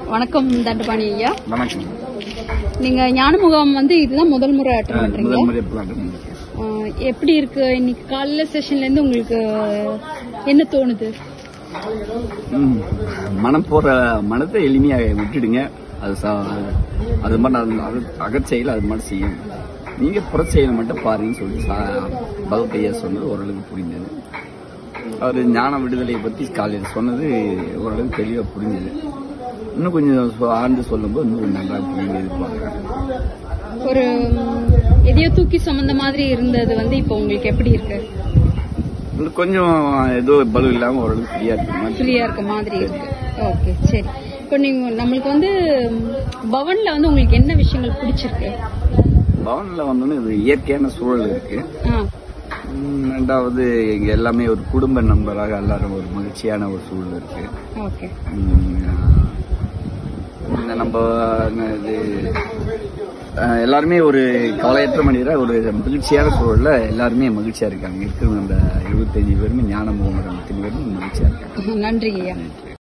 வணக்கம் தண்டபாணி ஐயா வணக்கம் நீங்க ஞான முகாம் வந்து இதுதான் முதல் முறை அட்டன் பண்றீங்க முதல் முறை இப்ப attend பண்ணிருக்கேன். ஆஹ் எப்படி இருக்கு இன்னைக்கு காலையில செஷன்ல இருந்து உங்களுக்கு என்ன தோணுது ம். மனம் போற மனத்தை எளிமையா விட்டுடுங்க அது ச- அது மட்டும் அது- அது அகச்செயல் அது மட்டும் செய்யும் நீங்க புறச்செயலை மட்டும் பாருங்கன்னு சொல்லி சா- பகவத்தையா சொன்னது ஓரளவுக்கு புரிஞ்சது அவர் ஞான விடுதலையை பத்தி காலையில் சொன்னது ஓரளவுக்கு தெளிவா புரிஞ்சது இன்னும் கொஞ்சம் சொ- ஆழ்ந்து சொல்லும்போது இன்னும் கொஞ்சம் நல்லா புரிஞ்சு எதிர்பார்க்கிறேன் ஒரு ம், எதையோ தூக்கி சுமந்த மாதிரி இருந்தது வந்து இப்போ உங்களுக்கு எப்படி இருக்கு இன்னும் கொஞ்சம் ஏதோ பலு இல்லாம ஓரளவுக்கு ஃப்ரீயா இருக்கு மாதிரி ஃப்ரீயா இருக்க மாதிரி இருக்கு ஓகே சரி இப்போ நீங்க நம்மளுக்கு வந்து ம், பவன்ல வந்து உங்களுக்கு என்ன விஷயங்கள் பிடிச்சிருக்கு பவன்ல வந்தோன்னு இது இயற்கையான சூழல் இருக்கு ஆ ம், ரெண்டாவது இங்க எல்லாமே ஒரு குடும்ப நண்பராக எல்லாரும் ஒரு மகிழ்ச்சியான ஒரு சூழல் இருக்கு ஓகே ம், இந்த நம்ம இது அஹ், எல்லாருமே ஒரு கவலையற்ற மனிதரா ஒரு மகிழ்ச்சியான சூழல்ல எல்லாருமே மகிழ்ச்சியா இருக்காங்க இருக்கிற அந்த இருபத்தஞ்சு பேருமே ஞான முகமது அத்தனை பேரும் மகிழ்ச்சியா இருக்காங்க நன்றி ஐயா